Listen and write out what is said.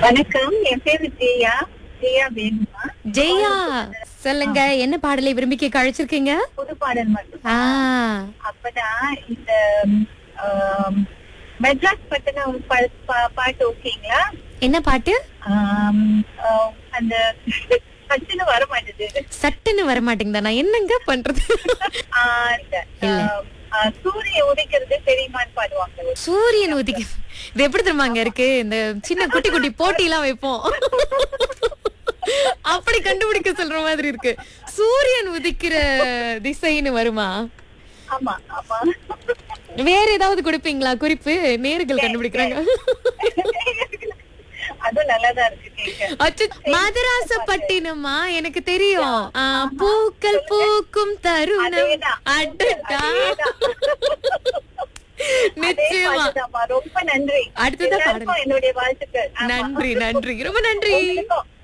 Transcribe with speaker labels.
Speaker 1: வணக்கம் என் பேரு ஜெயா ஜெயா வேணுமா
Speaker 2: ஜெயா சொல்லுங்க என்ன பாடலை விரும்பி கேட்க அழைச்சிருக்கீங்க
Speaker 1: புது பாடல் மட்டும்
Speaker 2: ஆ
Speaker 1: அப்பதான் இந்த ஆம், மெட்ராஸ் பத்தின ஒரு பா- பா- பாட்டு ஓகேங்களா
Speaker 2: என்ன பாட்டு
Speaker 1: ஆம், ஆ, அந்த பட்டுன்னு வர மாட்டேது
Speaker 2: சட்டுன்னு வர மாட்டேங்குதா நான் என்னங்க பண்றது
Speaker 1: ஆ, இந்த, ஆம், ஆ, சூரிய உதிக்கிறது தெரியுமான்னு பாடுவாங்க
Speaker 2: சூரியன் உதிக்க இது எப்படி தெரியுமாங்க இருக்கு இந்த சின்ன குட்டி குட்டி போட்டி எல்லாம் வைப்போம் அப்படி கண்டுபிடிக்க சொல்ற மாதிரி இருக்கு சூரியன் உதிக்கிற திசைன்னு வருமா
Speaker 1: ஆமா ஆமா
Speaker 2: வேற ஏதாவது கொடுப்பீங்களா குறிப்பு நேர்கள் கண்டுபிடிக்கிறாங்க
Speaker 1: அதுவும் நல்லாதான் இருக்கு கேட்க
Speaker 2: அச்சோ, மதராசப்பட்டினமா எனக்கு தெரியும் ஆ, பூக்கள் பூக்கும் தருணம்
Speaker 1: அதேதான்.
Speaker 2: அடடா
Speaker 1: அதேதான். அதே
Speaker 2: நிச்சயமா
Speaker 1: பாட்டுதாம்மா. ரொம்ப நன்றி
Speaker 2: அடுத்ததா
Speaker 1: எல்லாருக்கும்
Speaker 2: பாடுங்க.
Speaker 1: என்னுடைய வாழ்த்துக்கள் ஆமா.
Speaker 2: நன்றி நன்றி ரொம்ப நன்றி
Speaker 1: உங்களுக்கும்